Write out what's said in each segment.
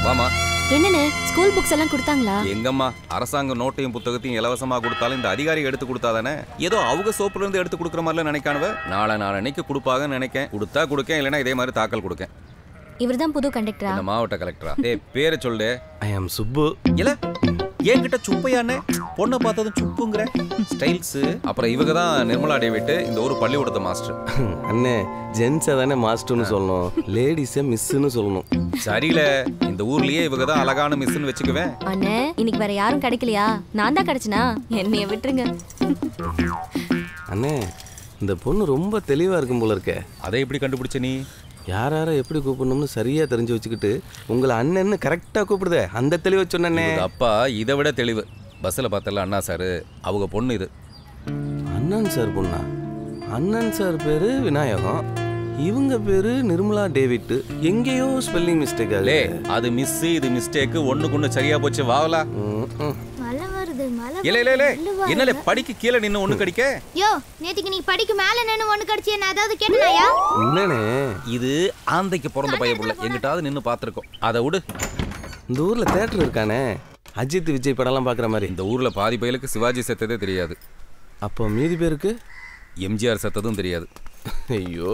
வாமா என்னண்ணே school books எல்லாம் கொடுத்தாங்களா எங்கம்மா அரசாங்க நோட்டையும் புத்தகத்தையும் இலவசமா கொடுத்தாலும் இந்த அதிகாரி எடுத்து கொடுத்தாதானே ஏதோ அவங்க சோப்புல இருந்து எடுத்து கொடுக்குற மாதிரிலாம் நினைக்கானவ நாளை நாளன்னைக்கு கொடுப்பாங்கன்னு நினைக்கேன் கொடுத்தா கொடுக்கேன் இல்லைன்னா இதே மாதிரி தாக்கல் கொடுக்கேன் இவர்தான் புது கண்டக்டரா இந்த மாவட்ட கலெக்டரா டேய் பேரை சொல்லு ஐ ஆம் சுப்பு இல்ல என்கிட்ட சுப்பையானே பொண்ணை பார்த்ததும் சுப்புங்கிற ஸ்டைல்ஸ் அப்புறம் இவங்க தான் நிர்மலா டேவிட் இந்த ஊர் பள்ளிக்கூடத்து மாஸ்டர் அண்ணே ஜென்ஸை தானே மாஸ்டர்னு சொல்லணும் லேடிஸை மிஸ்ஸுன்னு சொல்லணும் சரியில்ல இந்த ஊர்லயே இவங்க தான் அழகான மிஸ்ன்னு வச்சுக்குவேன் அண்ணே இன்னைக்கு வேற யாரும் கிடைக்கலையா நான் தான் கிடைச்சனா என்னைய விட்டுருங்க அண்ணே இந்த பொண்ணு ரொம்ப தெளிவாக இருக்கும் போல இருக்கே அதை எப்படி கண்டுபிடிச்ச நீ யார் யாரை எப்படி கூப்பிடணும்னு சரியாக தெரிஞ்சு வச்சுக்கிட்டு உங்களை அண்ணன்னு கரெக்டாக கூப்பிடுதே அந்த தெளிவை சொன்னேனே இவங்க அப்பா இதை விட தெளிவு பஸ்ஸில் பார்த்தல அண்ணா சார் அவங்க பொண்ணு இது அண்ணன் சார் பொண்ணா அண்ணன் சார் பேரு விநாயகம் இவங்க பேரு நிர்மலா டேவிட் எங்கேயோ ஸ்பெல்லிங் மிஸ்டேக் லே ஆகுது அது மிஸ் இது மிஸ்டேக் ஒண்ணுக்கு ஒண்ணு சரியா போச்சு வாவலா ம், ம். மழை வருது மழை இல்ல இல்ல இல்ல என்னலே படிக்க கீழே நின்னு ஒண்ணு கடிக்க யோ நேத்துக்கு நீ படிக்க மேல நின்னு ஒண்ணு கடிச்சு என்ன அதாவது கேட்டனாயா என்னண்ணே இது ஆந்தைக்கு பிறந்த பையன் புள்ள எங்கிட்டாவது நின்னு பாத்திருக்கோம் அதை விடு இந்த ஊர்ல தேட்டர் இருக்கானே அஜித் விஜய் படம்லாம் பார்க்குற மாதிரி இந்த ஊர்ல பாதி பயலுக்கு சிவாஜி செத்ததே தெரியாது அப்போ மீதி பேருக்கு எம்ஜிஆர் செத்ததும் தெரியாது ஐயோ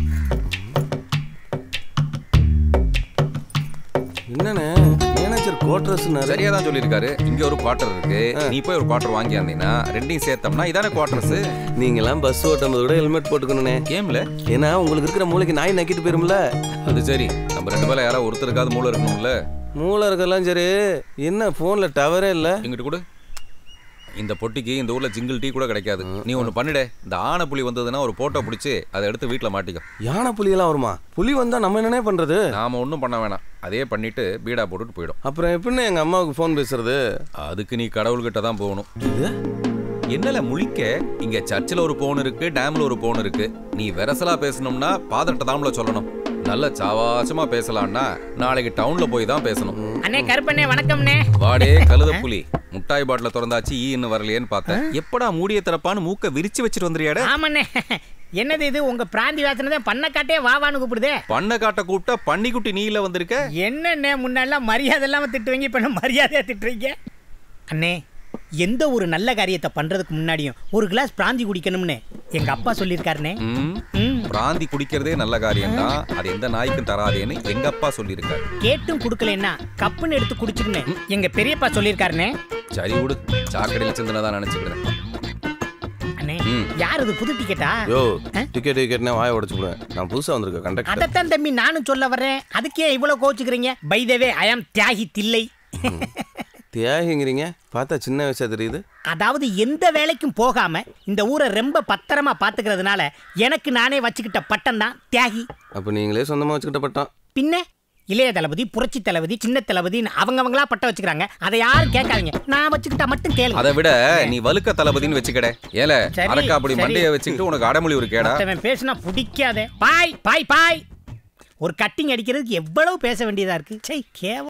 என்னண்ணே மேனேஜர் கோட்ரஸ்னாரு சரியா தான் சொல்லியிருக்காரு இங்க ஒரு குவார்டர் இருக்கு நீ போய் ஒரு குவார்டர் வாங்கி வந்தீங்கன்னா ரெண்டையும் சேர்த்தோம்னா இதானே குவார்டர்ஸ் நீங்களாம் பஸ் ஓட்டும் போது கூட ஹெல்மெட் போட்டுக்கணுண்ணே கேம்ல ஏன்னா உங்களுக்கு இருக்கிற மூளைக்கு நாய் நக்கிட்டு போயிரும்ல அது சரி நம்ம ரெண்டு பேரும் யாராவது ஒருத்தருக்காவது மூளை இருக்கணும்ல மூளை இருக்கலாம் சரி என்ன ஃபோன்ல டவரே இல்லை இங்கிட்டு கொடு இந்த பொட்டிக்கு இந்த ஊர்ல ஜிங்கிள் டீ கூட கிடைக்காது நீ ஒண்ணு பண்ணிடே இந்த ஆனை புலி வந்ததுன்னா ஒரு போட்டோ பிடிச்சி அதை எடுத்து வீட்ல மாட்டிக்கோ யானை புலியெல்லாம் வருமா புலி வந்தா நம்ம என்னண்ணே பண்றது நாம ஒன்றும் பண்ண வேணாம் அதே பண்ணிட்டு பீடா போட்டுட்டு போயிடும் அப்புறம் எப்படிண்ணே எங்க அம்மாவுக்கு ஃபோன் பேசுறது அதுக்கு நீ கடவுள்கிட்ட தான் போகணும் இது என்னல முழிக்க இங்க சர்ச்சில் ஒரு போன் இருக்கு டேம்ல ஒரு போன் இருக்கு நீ வெரசலா பேசணும்னா பாதட்ட தாம்ல சொல்லணும் நல்ல சாவாசமா பேசலாம்னா நாளைக்கு டவுன்ல போய் தான் பேசணும் அண்ணே கருப்பண்ணே வணக்கம்ண்ணே வாடே கழுத புலி முட்டாய் பாட்டில திறந்தாச்சு ஈ இன்னும் வரலையேன்னு பார்த்தேன் எப்படா மூடிய திறப்பான்னு மூக்க விரிச்சு வச்சிட்டு வந்துறியாடா ஆமாண்ணே என்னது இது உங்க பிராந்தி வாசனை தான் பண்ணக்காட்டே வாவான்னு கூப்பிடுதே பண்ணை காட்ட கூப்பிட்டா பன்னிக்குட்டி நீ இல்ல வந்திருக்க என்னண்ணே முன்னெல்லாம் மரியாதை இல்லாம திட்டுவீங்க இப்ப என்ன மரியாதையா திட்டுறீங்க அண்ணே எந்த ஒரு நல்ல காரியத்தை பண்றதுக்கு முன்னாடியும் ஒரு கிளாஸ் பிராந்தி குடிக்கணும்னு எங்க அப்பா சொல்லியிருக்காருண்ணே ம், ம் பிராந்தி குடிக்கிறதே நல்ல காரியம் தான் அது எந்த நாய்க்கும் தராதேன்னு எங்க அப்பா சொல்லியிருக்காரு கேட்டும் குடுக்கலன்னா கப்புன்னு எடுத்து குடிச்சுக்கணும் எங்க பெரியப்பா சொல்லியிருக்காருண்ணே சரி விடு சாக்கடையில் சிந்தனை நினைச்சுக்கிறேன் அண்ணே ம். யார் இது புது டிக்கெட்டா யோ டிக்கெட் டிக்கெட்னா வாய உடச்சு போடுவேன் நான் புதுசா வந்திருக்கேன் கண்டக்டர் அதைத்தான் தம்பி நானும் சொல்ல வர்றேன் அதுக்கே இவ்வளவு கோச்சுக்கிறீங்க பைதவே ஐ ஆம் தியாகி தில்லை தியாகிங்கிறீங்க பார்த்தா சின்ன வயசா தெரியுது அதாவது எந்த வேலைக்கும் போகாம இந்த ஊரை ரொம்ப பத்திரமா பாத்துக்கிறதுனால எனக்கு நானே வச்சுக்கிட்ட பட்டம் தான் தியாகி அப்போ நீங்களே சொந்தமா வச்சுக்கிட்ட பட்டம் பின்ன இளைய தளபதி புரட்சி தளபதி சின்ன தளபதின்னு அவங்கவங்களா பட்டம் வச்சுக்கிறாங்க அதை யாரும் கேட்காதீங்க நான் வச்சுக்கிட்டா மட்டும் கேளு அதை விட நீ வலுக்க தளபதின்னு வச்சுக்கட ஏல சரி, அரக்கா அப்படி சரி. மண்டைய வச்சுக்கிட்டு உனக்கு அடமொழி ஒரு கேடா மத்தவன் பேசினா பிடிக்காதே பாய் பாய் பாய் ஒரு கட்டிங் அடிக்கிறதுக்கு எவ்வளவு பேச வேண்டியதா இருக்கு சை கேவ